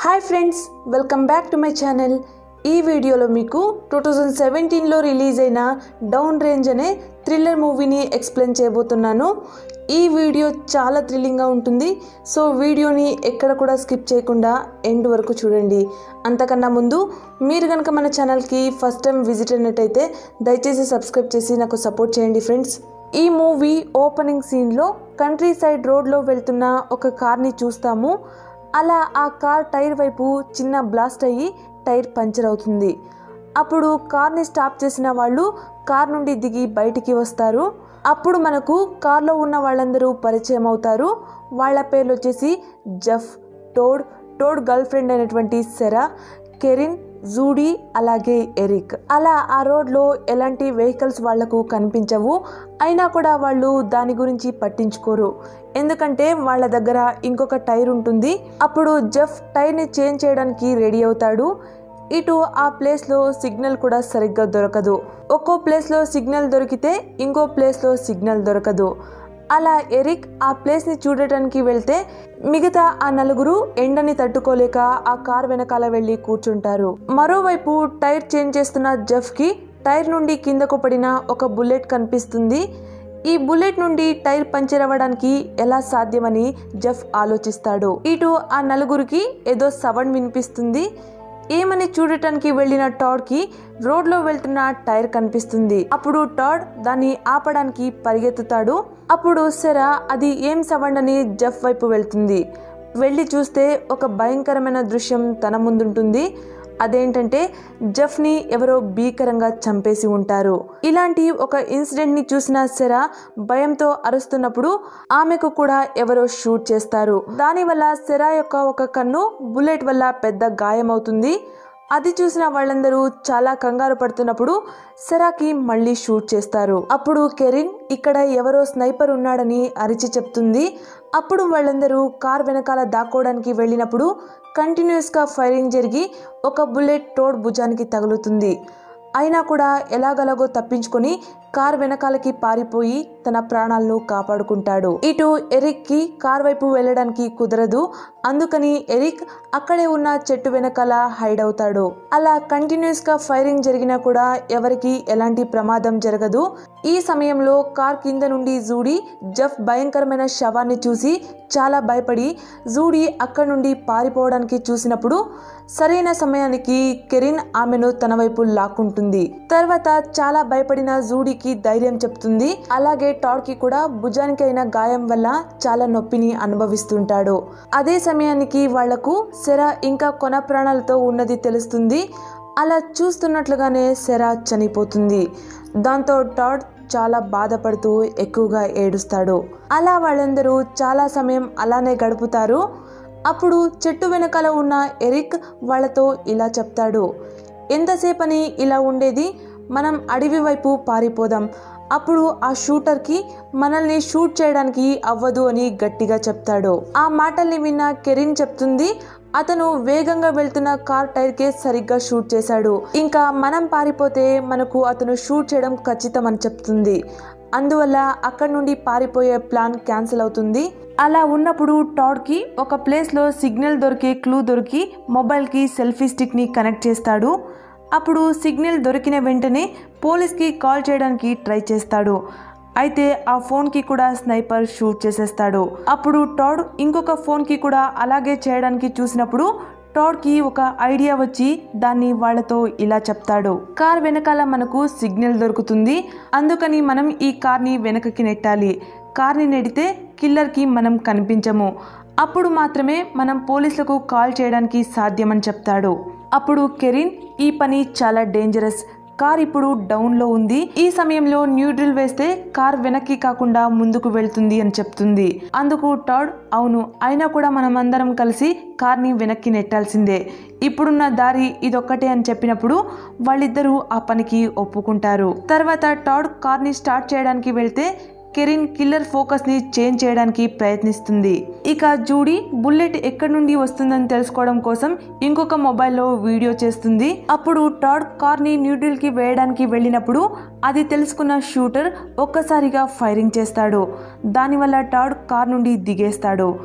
hi friends welcome back to my channel ఈ వీడియోలో మీకు టూ థౌజండ్ సెవెంటీన్లో రిలీజ్ అయిన డౌన్ రేంజ్ అనే థ్రిల్లర్ మూవీని ఎక్స్ప్లెయిన్ చేయబోతున్నాను ఈ వీడియో చాలా థ్రిల్లింగ్గా ఉంటుంది సో వీడియోని ఎక్కడ కూడా స్కిప్ చేయకుండా ఎండ్ వరకు చూడండి అంతకన్నా ముందు మీరు కనుక మన ఛానల్కి ఫస్ట్ టైం విజిట్ అయినట్టయితే దయచేసి సబ్స్క్రైబ్ చేసి నాకు సపోర్ట్ చేయండి ఫ్రెండ్స్ ఈ మూవీ ఓపెనింగ్ సీన్లో కంట్రీ సైడ్ రోడ్లో వెళ్తున్న ఒక కార్ని చూస్తాము అలా ఆ కార్ టైర్ వైపు చిన్న బ్లాస్ట్ అయ్యి టైర్ పంచర్ అవుతుంది అప్పుడు కార్ని స్టాప్ చేసిన వాళ్ళు కార్ నుండి దిగి బయటికి వస్తారు అప్పుడు మనకు కార్లో ఉన్న వాళ్ళందరూ పరిచయం అవుతారు వాళ్ళ పేర్లు వచ్చేసి Jeff Todd Todd girl friend అయినటువంటి సెరా కెరిన్ జూడీ అలాగే ఎరిక్ అలా ఆ రోడ్లో ఎలాంటి వెహికల్స్ వాళ్లకు కనిపించవు అయినా కూడా వాళ్ళు దాని గురించి పట్టించుకోరు ఎందుకంటే వాళ్ళ దగ్గర ఇంకొక టైర్ ఉంటుంది అప్పుడు జెఫ్ టైర్ని చేంజ్ చేయడానికి రెడీ అవుతాడు ఇటు ఆ ప్లేస్లో సిగ్నల్ కూడా సరిగ్గా దొరకదు ఒక్కో ప్లేస్లో సిగ్నల్ దొరికితే ఇంకో ప్లేస్లో సిగ్నల్ దొరకదు అలా ఎరిక్ ఆ ప్లేస్ని చూడటానికి వెళ్తే మిగతా ఆ నలుగురు ఎండని తట్టుకోలేక ఆ కార్ వెనకాల వెళ్ళి కూర్చుంటారు మరోవైపు టైర్ చేంజ్ చేస్తున్న జెఫ్కి టైర్ నుండి కిందకు పడిన ఒక బుల్లెట్ కనిపిస్తుంది ఈ బుల్లెట్ నుండి టైర్ పంచర్ అవ్వడానికి ఎలా సాధ్యమని జెఫ్ ఆలోచిస్తాడు ఇటు ఆ నలుగురికి ఏదో సవన్ వినిపిస్తుంది ఏమని చూడటానికి వెళ్ళిన టాడ్ కి రోడ్లో వెళ్తున్న టైర్ కనిపిస్తుంది అప్పుడు టాడ్ దాన్ని ఆపడానికి పరిగెత్తుతాడు అప్పుడు సెరా అది ఏం సవండ్ అని జెఫ్ వైపు వెళ్తుంది వెళ్ళి చూస్తే ఒక భయంకరమైన దృశ్యం తన ముందుంటుంది అదేంటంటే జెఫ్ని ఎవరో భీకరంగా చంపేసి ఉంటారు ఇలాంటి ఒక ఇన్సిడెంట్ని చూసిన సెరా భయంతో అరుస్తున్నప్పుడు ఆమెకు కూడా ఎవరో షూట్ చేస్తారు దానివల్ల సెరా యొక్క ఒక కన్ను బుల్లెట్ వల్ల పెద్ద గాయమవుతుంది అది చూసిన వాళ్ళందరూ చాలా కంగారు పడుతున్నప్పుడు సెరాకి మళ్ళీ షూట్ చేస్తారు అప్పుడు కెరిన్ ఇక్కడ ఎవరో స్నైపర్ ఉన్నాడని అరిచి చెప్తుంది అప్పుడు వాళ్ళందరూ కార్ వెనకాల దాక్కోవడానికి వెళ్ళినప్పుడు కంటిన్యూస్గా ఫైరింగ్ జరిగి ఒక బుల్లెట్ టోడ్ భుజానికి తగులుతుంది అయినా కూడా ఎలాగలాగో తప్పించుకొని కార్ వెనకాలకి పారిపోయి తన ప్రాణాలను కాపాడుకుంటాడు ఇటు ఎరిక్ కి కార్ వైపు వెళ్ళడానికి కుదరదు అందుకని ఎరిక్ అక్కడే ఉన్న చెట్టు వెనకాల హైడ్ అవుతాడు అలా కంటిన్యూస్ గా ఫైరింగ్ జరిగినా కూడా ఎవరికి ఎలాంటి ప్రమాదం జరగదు ఈ సమయంలో కార్ కింద నుండి జూడీ జఫ్ భయంకరమైన శవాన్ని చూసి చాలా భయపడి జూడీ అక్కడి నుండి పారిపోవడానికి చూసినప్పుడు సరైన సమయానికి కెరిన్ ఆమెను తన వైపు లాక్కుంటుంది తర్వాత చాలా భయపడిన జూడీకి ధైర్యం చెప్తుంది అలాగే టాడ్కి కూడా భుజానికి అయిన గాయం వల్ల చాలా నొప్పిని అనుభవిస్తుంటాడు అదే సమయానికి వాళ్లకు సెరా ఇంకా కొన ప్రాణాలతో ఉన్నది తెలుస్తుంది అలా చూస్తున్నట్లుగానే సెరా చనిపోతుంది దాంతో టాడ్ చాలా బాధపడుతూ ఎక్కువగా ఏడుస్తాడు అలా వాళ్ళందరూ చాలా సమయం అలానే గడుపుతారు అప్పుడు చెట్టు వెనకాల ఉన్న ఎరిక్ వాళ్ళతో ఇలా చెప్తాడు ఎంతసేపని ఇలా ఉండేది మనం అడవి వైపు పారిపోదాం అప్పుడు ఆ షూటర్కి మనల్ని షూట్ చేయడానికి అవ్వదు అని గట్టిగా చెప్తాడు ఆ మాటల్ని విన్న కెరిన్ చెప్తుంది అతను వేగంగా వెళ్తున్న కార్ టైర్కే సరిగ్గా షూట్ చేశాడు ఇంకా మనం పారిపోతే మనకు అతను షూట్ చేయడం ఖచ్చితం అని చెప్తుంది అందువల్ల అక్కడి నుండి పారిపోయే ప్లాన్ క్యాన్సిల్ అవుతుంది అలా ఉన్నప్పుడు టాడ్కి ఒక ప్లేస్లో సిగ్నల్ దొరికే క్లూ దొరికి మొబైల్కి సెల్ఫీ స్టిక్ని కనెక్ట్ చేస్తాడు అప్పుడు సిగ్నల్ దొరికిన వెంటనే పోలీస్కి కాల్ చేయడానికి ట్రై చేస్తాడు అయితే ఆ ఫోన్కి కూడా స్నైపర్ షూట్ చేసేస్తాడు అప్పుడు టాడ్ ఇంకొక ఫోన్కి కూడా అలాగే చేయడానికి చూసినప్పుడు టాడ్కి ఒక ఐడియా వచ్చి దాన్ని వాళ్లతో ఇలా చెప్తాడు కార్ వెనకాల మనకు సిగ్నల్ దొరుకుతుంది అందుకని మనం ఈ కార్ని వెనకకి నెట్టాలి కార్ని నెడితే కిల్లర్కి మనం కనిపించము అప్పుడు మాత్రమే మనం పోలీసులకు కాల్ చేయడానికి సాధ్యమని చెప్తాడు అప్పుడు కెరిన్ ఈ పని చాలా డేంజరస్ కార్ ఇప్పుడు డౌన్లో ఉంది ఈ సమయంలో న్యూట్రల్ వేస్తే కార్ వెనక్కి కాకుండా ముందుకు వెళ్తుంది అని చెప్తుంది అందుకు టాడ్ అవును అయినా కూడా మనం అందరం కలిసి కార్ని వెనక్కి నెట్టాల్సిందే ఇప్పుడున్న దారి ఇదొక్కటే అని చెప్పినప్పుడు వాళ్ళిద్దరూ ఆ పనికి ఒప్పుకుంటారు తర్వాత టాడ్ కార్ని స్టార్ట్ చేయడానికి వెళ్తే కెరిన్ కిల్లర్ ఫోకస్ ని చేంజ్ చేయడానికి ప్రయత్నిస్తుంది ఇక జూడీ బుల్లెట్ ఎక్కడి నుండి వస్తుందని తెలుసుకోవడం కోసం ఇంకొక మొబైల్లో వీడియో చేస్తుంది అప్పుడు టాడ్ కార్ ని న్యూట్రల్ కి వేయడానికి వెళ్ళినప్పుడు అది తెలుసుకున్న షూటర్ ఒక్కసారిగా ఫైరింగ్ చేస్తాడు దానివల్ల టాడ్ కార్ నుండి దిగేస్తాడు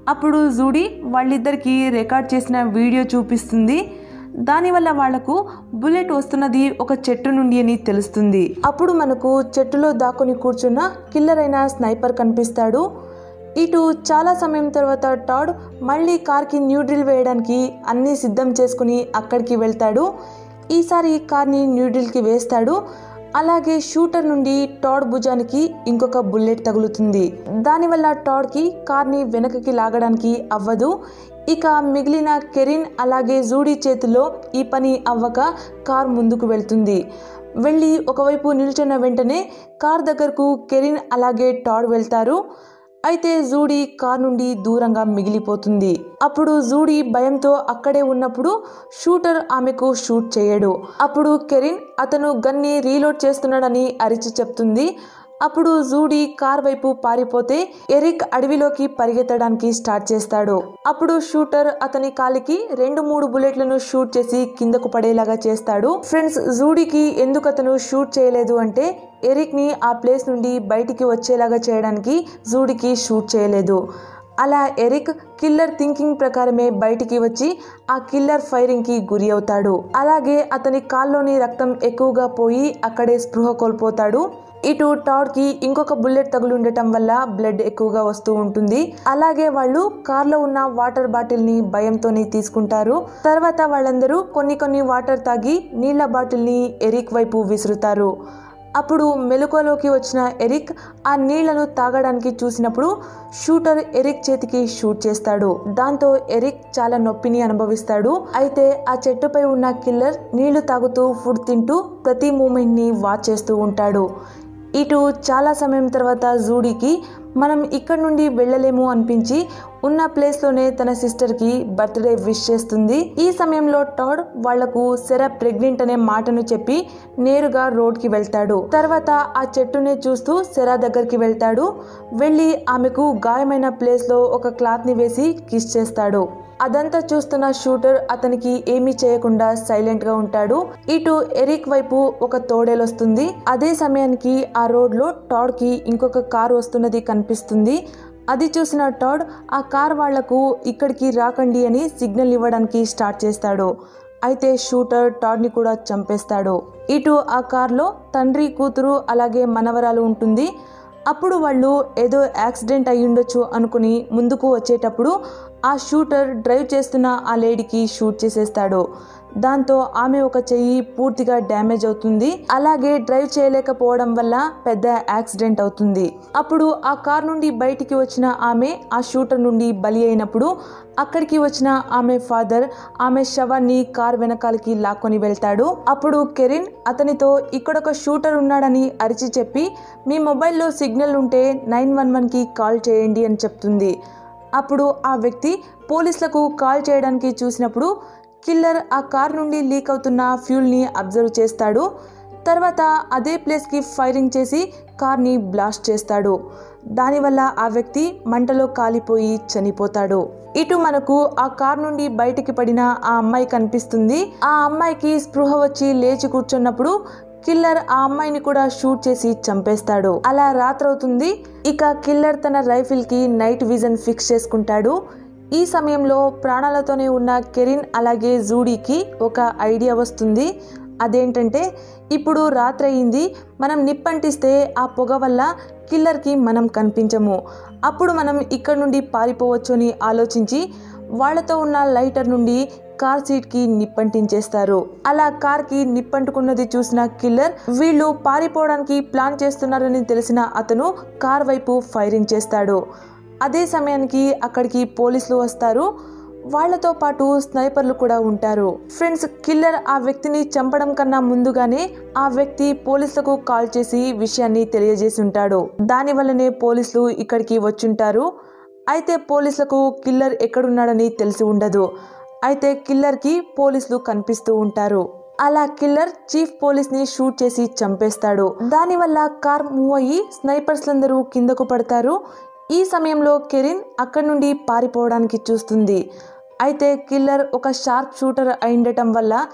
అప్పుడు జూడీ వాళ్ళిద్దరికి రికార్డ్ చేసిన వీడియో చూపిస్తుంది దానివల్ల వాళ్లకు బుల్లెట్ వస్తున్నది ఒక చెట్టు నుండి అని తెలుస్తుంది అప్పుడు మనకు చెట్టులో దాక్కుని కూర్చున్న కిల్లర్ అయిన స్నైపర్ కనిపిస్తాడు ఇటు చాలా సమయం తర్వాత టాడ్ మళ్ళీ కార్కి న్యూడ్రిల్ వేయడానికి అన్నీ సిద్ధం చేసుకుని అక్కడికి వెళ్తాడు ఈసారి కార్ని న్యూడ్రిల్కి వేస్తాడు అలాగే షూటర్ నుండి టాడ్ భుజానికి ఇంకొక బుల్లెట్ తగులుతుంది దానివల్ల టాడ్కి కార్ని వెనకకి లాగడానికి అవ్వదు ఇక మిగిలిన కెరిన్ అలాగే జూడీ చేతిలో ఈ పని అవ్వక కార్ ముందుకు వెళ్తుంది వెళ్ళి ఒకవైపు నిల్చున్న వెంటనే కార్ దగ్గరకు కెరిన్ అలాగే టాడ్ వెళ్తారు అయితే జూడీ కార్ నుండి దూరంగా మిగిలిపోతుంది అప్పుడు జూడీ భయంతో అక్కడే ఉన్నప్పుడు షూటర్ ఆమెకు షూట్ చేయడు అప్పుడు కెరిన్ అతను గన్ని రీలోడ్ చేస్తున్నాడని అరిచి చెప్తుంది అప్పుడు జూడీ కార్ వైపు పారిపోతే ఎరిక్ అడవిలోకి పరిగెత్తడానికి స్టార్ట్ చేస్తాడు అప్పుడు షూటర్ అతని కాలికి రెండు మూడు బుల్లెట్లను షూట్ చేసి కిందకు పడేలాగా చేస్తాడు ఫ్రెండ్స్ జూడీకి ఎందుకు అతను షూట్ చేయలేదు అంటే ఎరిక్ ని ఆ ప్లేస్ నుండి బయటికి వచ్చేలాగా చేయడానికి జూడీకి షూట్ చేయలేదు అలా ఎరిక్ కిల్లర్ థింకింగ్ ప్రకారమే బయటికి వచ్చి ఆ కిల్లర్ ఫైరింగ్ కి గురి అవుతాడు అలాగే అతని కాల్లోని రక్తం ఎక్కువగా పోయి అక్కడే స్పృహ కోల్పోతాడు ఇటు టాడ్ కి ఇంకొక బుల్లెట్ తగులుండటం వల్ల బ్లడ్ ఎక్కువగా వస్తూ ఉంటుంది అలాగే వాళ్ళు కార్లో ఉన్న వాటర్ బాటిల్ ని భయంతోనే తీసుకుంటారు తర్వాత వాళ్ళందరూ కొన్ని కొన్ని వాటర్ తాగి నీళ్ల బాటిల్ ని ఎరిక్ వైపు విసురుతారు అప్పుడు మెలకువలోకి వచ్చిన ఎరిక్ ఆ నీళ్లను తాగడానికి చూసినప్పుడు షూటర్ ఎరిక్ చేతికి షూట్ చేస్తాడు దాంతో ఎరిక్ చాలా నొప్పిని అనుభవిస్తాడు అయితే ఆ చెట్టుపై ఉన్న కిల్లర్ నీళ్లు తాగుతూ ఫుడ్ తింటూ ప్రతి మూమెంట్ ని వాచ్ చేస్తూ ఉంటాడు ఇటు చాలా సమయం తర్వాత జూడీకి మనం ఇక్కడ నుండి వెళ్ళలేము అనిపించి ఉన్న ప్లేస్లోనే తన సిస్టర్కి బర్త్డే విష్ చేస్తుంది ఈ సమయంలో టాడ్ వాళ్లకు సెర ప్రెగ్నెంట్ అనే మాటను చెప్పి నేరుగా రోడ్కి వెళ్తాడు తర్వాత ఆ చెట్టునే చూస్తూ సెరా దగ్గరికి వెళ్తాడు వెళ్ళి ఆమెకు గాయమైన ప్లేస్లో ఒక క్లాత్ని వేసి కిస్ చేస్తాడు అదంతా చూస్తున్న షూటర్ అతనికి ఏమీ చేయకుండా సైలెంట్ గా ఉంటాడు ఇటు ఎరిక్ వైపు ఒక తోడేలొస్తుంది అదే సమయానికి ఆ రోడ్ లో టాడ్ కి ఇంకొక కార్ వస్తున్నది కనిపిస్తుంది అది చూసిన టాడ్ ఆ కార్ వాళ్లకు ఇక్కడికి రాకండి అని సిగ్నల్ ఇవ్వడానికి స్టార్ట్ చేస్తాడు అయితే షూటర్ టాడ్ని కూడా చంపేస్తాడు ఇటు ఆ కార్లో తండ్రి కూతురు అలాగే మనవరాలు ఉంటుంది అప్పుడు వాళ్ళు ఏదో యాక్సిడెంట్ అయి ఉండొచ్చు అనుకుని ముందుకు వచ్చేటప్పుడు ఆ షూటర్ డ్రైవ్ చేస్తున్న ఆ లేడీకి షూట్ చేసేస్తాడు దాంతో ఆమె ఒక చెయ్యి పూర్తిగా డ్యామేజ్ అవుతుంది అలాగే డ్రైవ్ చేయలేకపోవడం వల్ల పెద్ద యాక్సిడెంట్ అవుతుంది అప్పుడు ఆ కార్ నుండి బయటికి వచ్చిన ఆమె ఆ షూటర్ నుండి బలి అయినప్పుడు అక్కడికి వచ్చిన ఆమె ఫాదర్ ఆమె శవాన్ని కార్ వెనకాలకి లాక్కొని వెళ్తాడు అప్పుడు కెరిన్ అతనితో ఇక్కడొక షూటర్ ఉన్నాడని అరిచి చెప్పి మీ మొబైల్లో సిగ్నల్ ఉంటే నైన్ వన్ వన్కి కాల్ చేయండి అని చెప్తుంది అప్పుడు ఆ వ్యక్తి పోలీసులకు కాల్ చేయడానికి చూసినప్పుడు కిల్లర్ ఆ కార్ నుండి లీక్ అవుతున్న ఫ్యూల్ని అబ్జర్వ్ చేస్తాడు తర్వాత అదే ప్లేస్కి ఫైరింగ్ చేసి కార్ని బ్లాస్ట్ చేస్తాడు దానివల్ల ఆ వ్యక్తి మంటలో కాలిపోయి చనిపోతాడు ఇటు మనకు ఆ కార్ నుండి బయటికి పడిన ఆ అమ్మాయి కనిపిస్తుంది ఆ అమ్మాయికి స్పృహ వచ్చి లేచి కూర్చున్నప్పుడు కిల్లర్ ఆ అమ్మాయిని కూడా షూట్ చేసి చంపేస్తాడు అలా రాత్రవుతుంది ఇక కిల్లర్ తన రైఫిల్ కి నైట్ విజన్ ఫిక్స్ చేసుకుంటాడు ఈ సమయంలో ప్రాణాలతోనే ఉన్న కెరిన్ అలాగే జూడీకి ఒక ఐడియా వస్తుంది అదేంటంటే ఇప్పుడు రాత్రి అయింది మనం నిప్పంటిస్తే ఆ పొగ వల్ల కిల్లర్కి మనం కనిపించము అప్పుడు మనం ఇక్కడ నుండి పారిపోవచ్చు అని ఆలోచించి వాళ్ళతో ఉన్న లైటర్ నుండి కార్ సీట్కి నిప్పంటించేస్తారు అలా కార్కి నిప్పంటుకున్నది చూసిన కిల్లర్ వీళ్ళు పారిపోవడానికి ప్లాన్ చేస్తున్నారని తెలిసిన అతను కార్ వైపు ఫైరింగ్ చేస్తాడు అదే సమయానికి అక్కడికి పోలీసులు వస్తారు వాళ్లతో పాటు స్నైపర్లు కూడా ఉంటారు ఫ్రెండ్స్ కిల్లర్ ఆ వ్యక్తిని చంపడం కన్నా ముందుగానే ఆ వ్యక్తి పోలీసులకు కాల్ చేసి విషయాన్ని తెలియజేసి ఉంటాడు దాని వల్లనే పోలీసులు ఇక్కడికి వచ్చుంటారు అయితే పోలీసులకు కిల్లర్ ఎక్కడున్నాడని తెలిసి ఉండదు అయితే కిల్లర్కి పోలీసులు కనిపిస్తూ ఉంటారు అలా కిల్లర్ చీఫ్ పోలీస్ ని షూట్ చేసి చంపేస్తాడు దానివల్ల కార్ మూవ్ అయ్యి స్నైపర్స్లందరూ కిందకు పడతారు ఈ సమయంలో కెరిన్ అక్కడి నుండి పారిపోవడానికి చూస్తుంది అయితే కిల్లర్ ఒక షార్ప్ షూటర్ అయిండటం వల్ల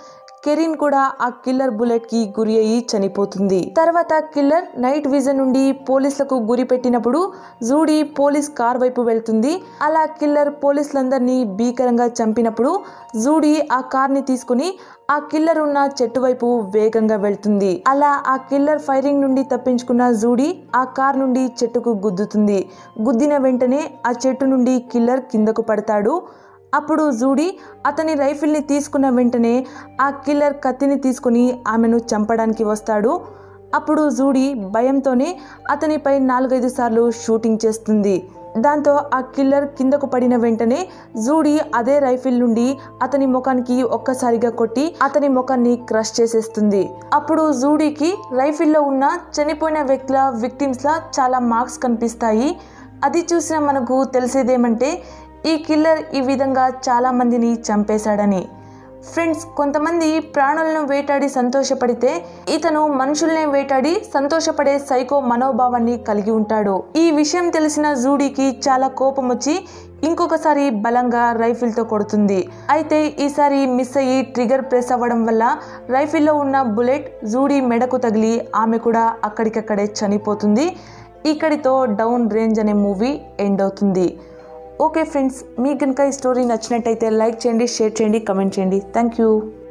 కెరీన్ కూడా ఆ కిల్లర్ బుల్లెట్ కి గురి అయ్యి చనిపోతుంది తర్వాత కిల్లర్ నైట్ విజన్ నుండి పోలీసులకు గురి పెట్టినప్పుడు జూడీ పోలీస్ కార్ వైపు వెళ్తుంది అలా కిల్లర్ పోలీసులందరినీ భీకరంగా చంపినప్పుడు జూడీ ఆ కార్ ని తీసుకుని ఆ కిల్లర్ ఉన్న చెట్టు వైపు వేగంగా వెళ్తుంది అలా ఆ కిల్లర్ ఫైరింగ్ నుండి తప్పించుకున్న జూడీ ఆ కార్ నుండి చెట్టుకు గుద్దుతుంది గుద్దిన వెంటనే ఆ చెట్టు నుండి కిల్లర్ కిందకు పడతాడు అప్పుడు జూడీ అతని రైఫిల్ని తీసుకున్న వెంటనే ఆ కిల్లర్ కత్తిని తీసుకుని ఆమెను చంపడానికి వస్తాడు అప్పుడు జూడీ భయంతోనే అతనిపై నాలుగైదు సార్లు షూటింగ్ చేస్తుంది దాంతో ఆ కిల్లర్ కిందకు పడిన వెంటనే జూడీ అదే రైఫిల్ నుండి అతని ముఖానికి ఒక్కసారిగా కొట్టి అతని ముఖాన్ని క్రష్ చేసేస్తుంది అప్పుడు జూడీకి రైఫిల్లో ఉన్న చనిపోయిన వ్యక్తుల విక్టిమ్స్లా చాలా మార్క్స్ కనిపిస్తాయి అది చూసిన మనకు తెలిసేదేమంటే ఈ కిల్లర్ ఈ విధంగా చాలా మందిని చంపేశాడని ఫ్రెండ్స్ కొంతమంది ప్రాణులను వేటాడి సంతోషపడితే ఇతను మనుషుల్నే వేటాడి సంతోషపడే సైకో మనోభావాన్ని కలిగి ఉంటాడు ఈ విషయం తెలిసిన జూడీకి చాలా కోపం వచ్చి ఇంకొకసారి బలంగా రైఫిల్తో కొడుతుంది అయితే ఈసారి మిస్ అయ్యి ట్రిగర్ ప్రెస్ అవ్వడం వల్ల రైఫిల్లో ఉన్న బుల్లెట్ జూడీ మెడకు తగిలి ఆమె కూడా అక్కడికక్కడే చనిపోతుంది ఇక్కడితో డౌన్ రేంజ్ అనే మూవీ ఎండ్ అవుతుంది ఓకే ఫ్రెండ్స్ మీకు కనుక ఈ స్టోరీ నచ్చినట్టయితే లైక్ చేయండి షేర్ చేయండి కమెంట్ చేయండి థ్యాంక్ యూ